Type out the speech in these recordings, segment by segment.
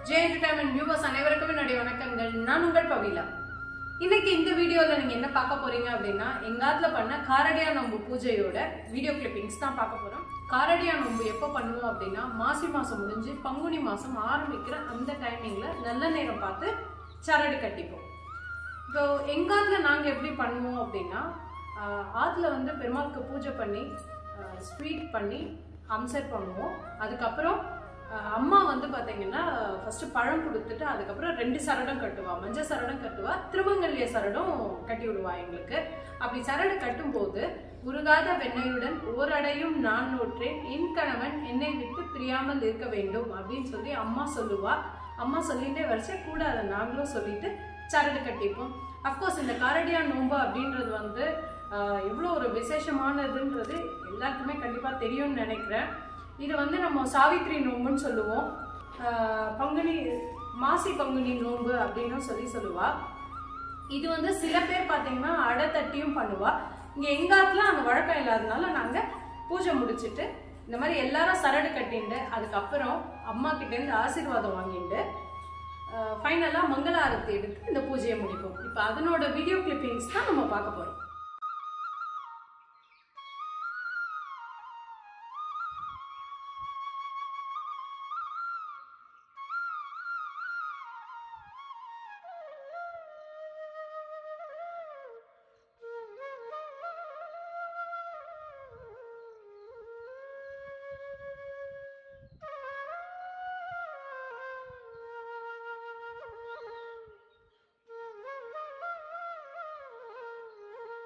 J entertainment viewers அனைவருக்கும் என்னுடைய வணக்கங்கள் நான் உங்கள் பவிலா இன்னைக்கு இந்த வீடியோல நீங்க என்ன பார்க்க போறீங்க அப்படின்னா எங்காத்துல பண்ண காரடியா நோம்பு பூஜையோட வீடியோ கிளிப்பிங்ஸ் தான் பார்க்க போறோம் காரடியா நோம்பு எப்போ பண்ணுவோம் அப்படின்னா மாசி மாசம் முடிஞ்சு பங்குனி மாசம் ஆரம்பிக்கிற அந்த டைமிங்ல நல்ல நேரம் பார்த்து சரடு கட்டிப்போம் இப்போ எங்காத்துல நாங்க எப்படி பண்ணுவோம் அப்படின்னா ஆஹ், ஆத்துல வந்து பெருமாளுக்கு பூஜை பண்ணி ஸ்வீட் பண்ணி அம்சர் பண்ணுவோம் அதுக்கப்புறம் ஆஹ், அம்மா வந்து பாத்தீங்கன்னா ஃபர்ஸ்ட் பழம் கொடுத்துட்டு அதுக்கப்புறம் ரெண்டு சரடம் கட்டுவா மஞ்சள் சரடம் கட்டுவா திருமங்கல்ய சரடம் கட்டி விடுவா எங்களுக்கு அப்படி சரடு கட்டும்போது உருகாத வெண்ணையுடன் ஓரடையும் நான் நோற்றேன் என் கணவன் என்னை விட்டு பிரியாமல் இருக்க வேண்டும் அப்படின்னு சொல்லி அம்மா சொல்லுவா அம்மா சொல்லிட்டே வரிசை கூட அதை நாங்களும் சொல்லிட்டு சரடு கட்டிப்போம் அஃப்கோர்ஸ் இந்த காரடியா நோன்பு அப்படின்றது வந்து ஆஹ், எவ்வளோ ஒரு விசேஷமானதுன்றது எல்லாருக்குமே கண்டிப்பாக தெரியும்னு நினைக்கிறேன் இது வந்து நம்ம சாவித்ரி நோன்புன்னு சொல்லுவோம் ஆஹ், பங்குனி மாசி பங்குனி நோன்பு அப்படின்னு சொல்லி சொல்லுவா இது வந்து சில பேர் பார்த்தீங்கன்னா அடை தட்டியும் பண்ணுவா இங்கே எங்காத்துல அந்த வழக்கம் இல்லாதனால நாங்கள் பூஜை முடிச்சிட்டு இந்த மாதிரி எல்லாரும் சரடு கட்டிண்டு அதுக்கப்புறம் அம்மா கிட்டேருந்து ஆசீர்வாதம் வாங்கிட்டு ஃபைனலாக மங்கள ஆரத்தி எடுத்து இந்த பூஜையை முடிப்போம் இப்போ அதனோட வீடியோ கிளிப்பிங்ஸ் தான் நம்ம பார்க்க போகிறோம் Thank you.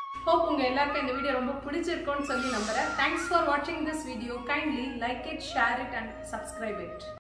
ஹோப் உங்க எல்லாருக்கும் இந்த வீடியோ ரொம்ப பிடிச்சிருக்கும்னு சொல்லி நம்புறேன் தேங்க்ஸ் ஃபார் வாட்சிங் this video kindly like it share it and subscribe it